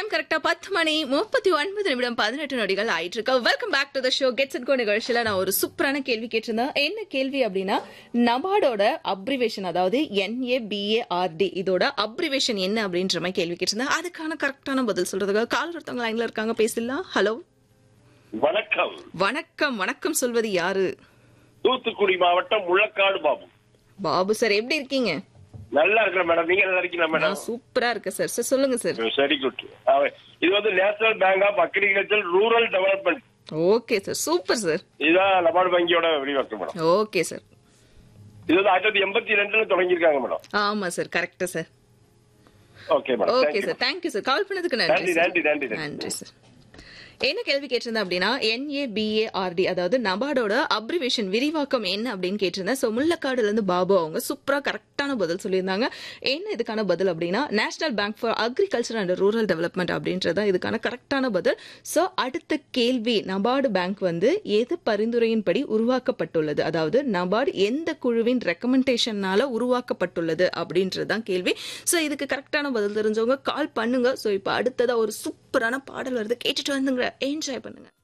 time கரெக்டா பத்து மணி முப்பத்தி ஒன்பது நிமிடம் பதினெட்டு நொடிகள் ஆயிட்டு இருக்கு welcome back to the show gets and go நிகழ்ச்சியில நான் ஒரு சூப்பரான கேள்வி கேட்டிருந்தேன் என்ன கேள்வி அப்படின்னா நபார்டோட அப்ரிவேஷன் அதாவது என்ஏபிஏஆர்டி இதோட அப்ரிவேஷன் என்ன அப்படின்ற மாதிரி கேள்வி கேட்டிருந்தேன் அதுக்கான கரெக்டான பதில் சொல்றதுக்காக கால் ஒருத்தவங்க லைன்ல இருக்காங்க பேசலாம் ஹலோ வணக்கம் வணக்கம் வணக்கம் சொல்வது யாரு தூத்துக்குடி மாவட்டம் முள்ளக்காடு பாபு பாபு சார் எப்படி இருக்கீங்க நல்லா இருக்கிற மேடம் நீங்க நல்லா இருக்கீங்களா மேடம் நான் சூப்பரா இருக்கேன் சார் சார் சொல்லுங்க சார் சரி குட் இது வந்து national bank of agriculture rural development okay sir super sir இதுதான் நபார்டு வங்கியோட விரிவாக்கம் மேடம் ஓகே சார் இது வந்து ஆயிரத்தி தொள்ளாயிரத்தி எண்பத்தி ரெண்டுல தொடங்கியிருக்காங்க மேடம் ஆமா சார் கரெக்டா sir okay madam okay thank you sir thank you sir call பண்ணதுக்கு நன்றி நன்றி நன்றி நன்றி நன்றி நன்றி சார் என்ன கேள்வி கேட்டிருந்தேன் அப்படின்னா என்ஏபிஏஆர்டி அதாவது நபார்டோட அப்ரிவேஷன் விரிவாக்கம் என்ன அப்படின்னு கேட்டிருந்தேன் ஸோ முள்ளக்காடுல இருந்து பாபு அவங்க சூப்பரா கரெக்டான பதில் சொல்லியிருந்தாங்க என்ன இதுக்கான பதில் அப்படின்னா national bank for agriculture and rural development அப்படின்றதா இதுக்கான கரெக்டான பதில் ஸோ அடுத்த கேள்வி நபார்டு பேங்க் வந்து எது பரிந்துரையின்படி உருவாக்கப்பட்டுள்ளது அதாவது நபார்டு எந்த குழுவின் ரெக்கமெண்டேஷனால உருவாக்கப்பட்டுள்ளது அப்படின்றது தான் கேள்வி ஸோ இதுக்கு கரெக்டான பதில் தெரிஞ்சவங்க கால் பண்ணுங்க ஸோ இப்போ அடுத்ததா ஒரு சூப்பரான பாடல் வருது கேட்டுட்டு வந்துங்க என்ஜாய் பண்ணுங்க